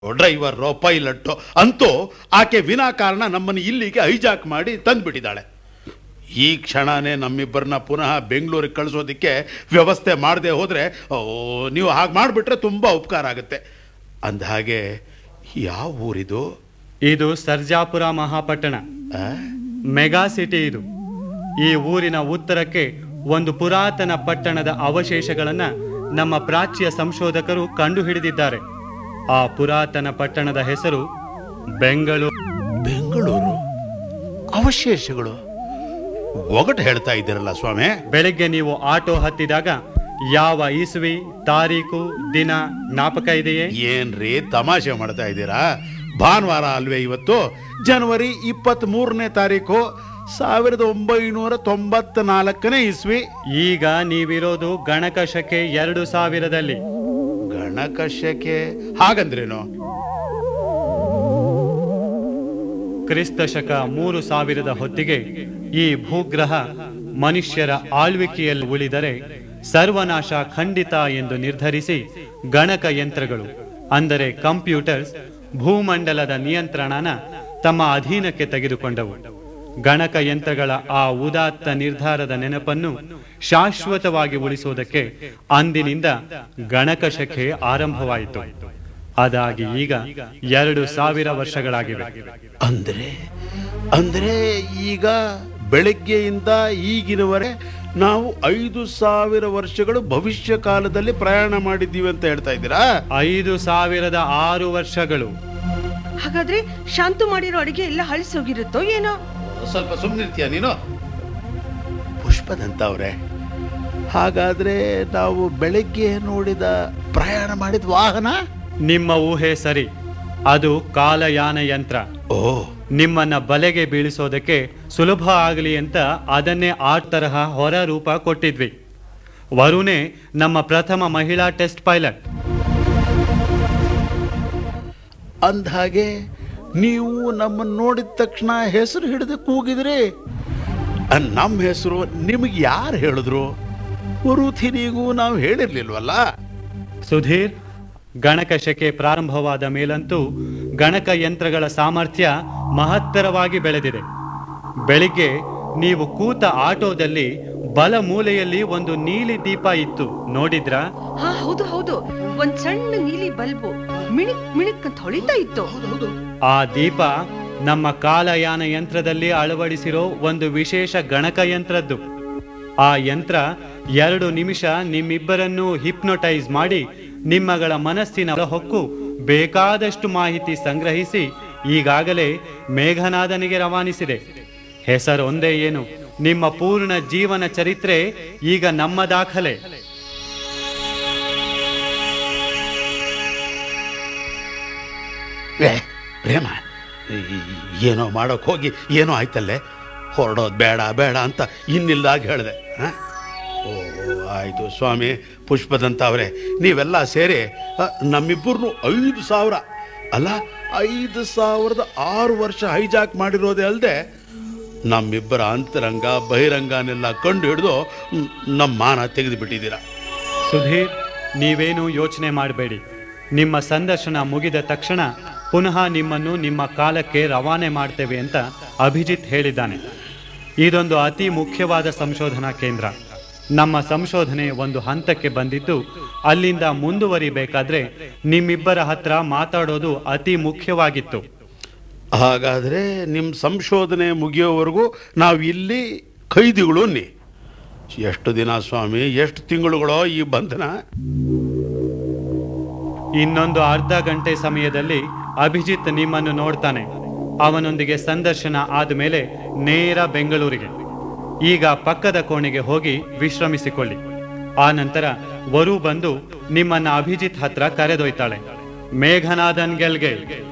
Driver pilot ಅಂತೂ ಆಕೆ ವಿನಾಕಾರಣ ನಮ್ಮನ್ನು ಇಲ್ಲಿಗೆ ಹೈಜಾಕ್ ಮಾಡಿ ತಂದ್ಬಿಟ್ಟಿದ್ದಾಳೆ ಈ ಕ್ಷಣನೇ ನಮ್ಮಿಬ್ಬರನ್ನ ಪುನಃ ಬೆಂಗಳೂರಿಗೆ ಕಳಿಸೋದಕ್ಕೆ ವ್ಯವಸ್ಥೆ ಮಾಡದೆ ಹೋದರೆ ನೀವು ಹಾಗೆ ಮಾಡಿಬಿಟ್ರೆ ತುಂಬ ಉಪಕಾರ ಆಗುತ್ತೆ ಅಂದ ಹಾಗೆ ಯಾವ ಊರಿದು ಇದು ಸರ್ಜಾಪುರ ಮಹಾಪಟ್ಟಣ ಆ? ಮೆಗಾ ಸಿಟಿ ಇದು ಈ ಊರಿನ ಉತ್ತರಕ್ಕೆ ಒಂದು ಪುರಾತನ ಪಟ್ಟಣದ ಅವಶೇಷಗಳನ್ನ ನಮ್ಮ ಪ್ರಾಚ್ಯ ಸಂಶೋಧಕರು ಕಂಡುಹಿಡಿದಿದ್ದಾರೆ ಆ ಪುರಾತನ ಪಟ್ಟಣದ ಹೆಸರು ಬೆಂಗಳೂರು ಬೆಂಗಳೂರು ಅವಶೇಷಗಳು ಒಗಟು ಹೇಳ್ತಾ ಇದ್ದೀರಲ್ಲ ಸ್ವಾಮಿ ಬೆಳಗ್ಗೆ ನೀವು ಆಟೋ ಹತ್ತಿದಾಗ ಯಾವ ಇಸುವಿ ತಾರೀಕು ದಿನ ಜ್ಞಾಪಕ ಇದೆಯೇ ಏನ್ರಿ ತಮಾಷೆ ಮಾಡ್ತಾ ಇದ್ದೀರಾ ಭಾನುವಾರ ಅಲ್ವೇ ಇವತ್ತು ಜನವರಿ ಇಪ್ಪತ್ತ್ ಮೂರನೇ ತಾರೀಕು ಸಾವಿರದ ಒಂಬೈನೂರ ತೊಂಬತ್ತ ನಾಲ್ಕನೇ ಇಸ್ವಿ ಈಗ ನೀವಿರೋದು ಗಣಕ ಶಕೆ ಎರಡು ಸಾವಿರದಲ್ಲಿ ಗಣಕಶಕೆ ಹಾಗಂದ್ರೇನು ಕ್ರಿಸ್ತ ಶಕ ಮೂರು ಸಾವಿರದ ಹೊತ್ತಿಗೆ ಈ ಭೂಗ್ರಹ ಮನುಷ್ಯರ ಆಳ್ವಿಕೆಯಲ್ಲಿ ಉಳಿದರೆ ಸರ್ವನಾಶ ಖಂಡಿತ ಎಂದು ನಿರ್ಧರಿಸಿ ಗಣಕ ಯಂತ್ರಗಳು ಅಂದರೆ ಕಂಪ್ಯೂಟರ್ಸ್ ಭೂಮಂಡಲದ ನಿಯಂತ್ರಣನ ತಮ್ಮ ಅಧೀನಕ್ಕೆ ತೆಗೆದುಕೊಂಡವು ಗಣಕ ಯಂತ್ರಗಳ ಆ ಉದಾತ್ತ ನಿರ್ಧಾರದ ನೆನಪನ್ನು ಶಾಶ್ವತವಾಗಿ ಉಳಿಸುವುದಕ್ಕೆ ಅಂದಿನಿಂದ ಗಣಕ ಶಕೆ ಆರಂಭವಾಯಿತು ಅದಾಗಿ ಈಗ ಎರಡು ಸಾವಿರ ವರ್ಷಗಳಾಗಿವೆ ಅಂದ್ರೆ ಅಂದ್ರೆ ಈಗ ಬೆಳಗ್ಗೆಯಿಂದ ಈಗಿನವರೆ ನಾವು ಐದು ಸಾವಿರ ವರ್ಷಗಳು ಭವಿಷ್ಯ ಕಾಲದಲ್ಲಿ ಪ್ರಯಾಣ ಮಾಡಿದ್ದೀವಿ ಅಂತ ಹೇಳ್ತಾ ಇದ್ದೀರಾ ಐದು ಸಾವಿರದ ಆರು ವರ್ಷಗಳು ಹಾಗಾದ್ರೆ ಶಾಂತು ಮಾಡಿರೋ ಅಡಿಗೆ ಎಲ್ಲ ಹಳಿಸೋಗಿರುತ್ತೋ ಏನೋ ಸ್ವಲ್ಪ ಸುಮ್ಮನಿರ್ತೀಯ ನೀನು ಪುಷ್ಪದಂತವ್ರೆ ಹಾಗಾದ್ರೆ ನಾವು ಬೆಳಗ್ಗೆ ನೋಡಿದ ಪ್ರಯಾಣ ಮಾಡಿದ ವಾಹನ ನಿಮ್ಮ ಊಹೆ ಸರಿ ಅದು ಕಾಲಯಾನ ಯಂತ್ರ ಓ ನಿಮ್ಮನ್ನ ಬಲೆಗೆ ಬೀಳಿಸೋದಕ್ಕೆ ಸುಲಭ ಆಗಲಿ ಅಂತ ಅದನ್ನೇ ಆ ತರಹ ಹೊರ ರೂಪ ಕೊಟ್ಟಿದ್ವಿ ವರುಣೆ ನಮ್ಮ ಪ್ರಥಮ ಮಹಿಳಾ ಟೆಸ್ಟ್ ಪೈಲಟ್ ಅಂದ್ಹಾಗೆ ನೀವು ನಮ್ಮನ್ನು ನೋಡಿದ ತಕ್ಷಣ ಹೆಸರು ಹಿಡಿದು ಕೂಗಿದ್ರಿ ಅಹ್, ನಮ್ಮ ಹೆಸರು ನಿಮಗೆ ಯಾರು ಹೇಳಿದ್ರು ವರುಥಿನಿಗೂ ನಾವು ಹೇಳಿರ್ಲಿಲ್ವಲ್ಲ ಸುಧೀರ್ ಗಣಕ ಶಕೆ ಪ್ರಾರಂಭವಾದ ಮೇಲಂತೂ ಗಣಕ ಯಂತ್ರಗಳ ಸಾಮರ್ಥ್ಯ ಮಹತ್ತರವಾಗಿ ಬೆಳೆದಿದೆ ಬೆಳಿಗ್ಗೆ ನೀವು ಕೂತ ಆಟೋದಲ್ಲಿ ಬಲ ಮೂಲೆಯಲ್ಲಿ ಒಂದು ನೀಲಿ ದೀಪ ಇತ್ತು ನೋಡಿದ್ರಾ ಹಾ ಹೌದು ಹೌದು ಒಂದ್ ಸಣ್ಣ ನೀಲಿ ಬಲ್ಬು ಮಿಣಿಕ್ ಮಿಣಿಕ್ ಅಂತ ಹೊಳಿತಾ ಇತ್ತು ಆ ದೀಪ ನಮ್ಮ ಕಾಲಯಾನ ಯಂತ್ರದಲ್ಲಿ ಅಳವಡಿಸಿರೋ ಒಂದು ವಿಶೇಷ ಗಣಕ ಯಂತ್ರದ್ದು ಆ ಯಂತ್ರ ಎರಡು ನಿಮಿಷ ನಿಮ್ಮಿಬ್ಬರನ್ನು ಹಿಪ್ನೋಟೈಸ್ ಮಾಡಿ ನಿಮ್ಮಗಳ ಮನಸ್ಸಿನ ಹೊಕ್ಕು ಬೇಕಾದಷ್ಟು ಮಾಹಿತಿ ಸಂಗ್ರಹಿಸಿ ಈಗಾಗಲೇ ಮೇಘನಾದನಿಗೆ ರವಾನಿಸಿದೆ ಹೆಸರೊಂದೇ ಏನು ನಿಮ್ಮ ಪೂರ್ಣ ಜೀವನ ಚರಿತ್ರೆ ಈಗ ನಮ್ಮ ದಾಖಲೆ ಏ ಪ್ರೇಮ ಈ- ಏನೋ ಮಾಡೋಕೆ ಹೋಗಿ ಏನೋ ಆಯ್ತಲ್ಲೇ ಹೊರಡೋದು ಬೇಡ ಬೇಡ ಅಂತ ಇನ್ನಿಲ್ದಾಗ ಹೇಳಿದೆ ಹಾಂ ಓ ಆಯಿತು ಸ್ವಾಮಿ ಪುಷ್ಪದಂತವ್ರೆ ನೀವೆಲ್ಲ ಸೇರಿ ಅ, ನಮ್ಮಿಬ್ಬರನ್ನು ಐದು ಸಾವಿರ ಅಲ್ಲ ಐದು ಸಾವಿರದ ಆರು ವರ್ಷ ಹೈಜಾಕ್ ಮಾಡಿರೋದೇ ಅಲ್ಲದೆ ನಮ್ಮಿಬ್ಬರ ಅಂತರಂಗ ಬಹಿರಂಗನೆಲ್ಲ ಕಂಡು ಹಿಡಿದು ಮ್, ನಮ್ಮ ಮಾನ ತೆಗೆದು ಬಿಟ್ಟಿದ್ದೀರಾ ಸುಧೀರ್ ನೀವೇನು ಯೋಚನೆ ಮಾಡಬೇಡಿ ನಿಮ್ಮ ಸಂದರ್ಶನ ಮುಗಿದ ತಕ್ಷಣ ಪುನಃ ನಿಮ್ಮನ್ನು ನಿಮ್ಮ ಕಾಲಕ್ಕೆ ರವಾನೆ ಮಾಡ್ತೇವೆ ಅಂತ ಅಭಿಜಿತ್ ಹೇಳಿದ್ದಾನೆ ಇದೊಂದು ಅತಿ ಮುಖ್ಯವಾದ ಸಂಶೋಧನಾ ಕೇಂದ್ರ ನಮ್ಮ ಸಂಶೋಧನೆ ಒಂದು ಹಂತಕ್ಕೆ ಬಂದಿದ್ದು ಅಲ್ಲಿಂದ ಮುಂದುವರಿಬೇಕಾದ್ರೆ ನಿಮ್ಮಿಬ್ಬರ ಹತ್ರ ಮಾತಾಡೋದು ಅತಿ ಮುಖ್ಯವಾಗಿತ್ತು ಹಾಗಾದರೆ ನಿಮ್ಮ ಸಂಶೋಧನೆ ಮುಗಿಯೋವರೆಗೂ ನಾವು ಇಲ್ಲಿ ಖೈದಿಗಳು ನೀ ಎಷ್ಟು ದಿನ ಸ್ವಾಮಿ ಎಷ್ಟು ತಿಂಗಳುಗಳೋ ಈ ಬಂಧನ ಇನ್ನೊಂದು ಅರ್ಧ ಗಂಟೆ ಸಮಯದಲ್ಲಿ ಅಭಿಜಿತ್ ನಿಮ್ಮನ್ನು ನೋಡ್ತಾನೆ ಅವನೊಂದಿಗೆ ಸಂದರ್ಶನ ಆದಮೇಲೆ ನೇರ ಬೆಂಗಳೂರಿಗೆ ಈಗ ಪಕ್ಕದ ಕೋಣೆಗೆ ಹೋಗಿ ವಿಶ್ರಮಿಸಿಕೊಳ್ಳಿ ಆ ನಂತರ ವರು ಬಂದು ನಿಮ್ಮನ್ನ ಅಭಿಜಿತ್ ಹತ್ರ ಕರೆದೊಯ್ತಾಳೆ ಮೇಘನಾದನ್ ಗೆಲ್ಗೆ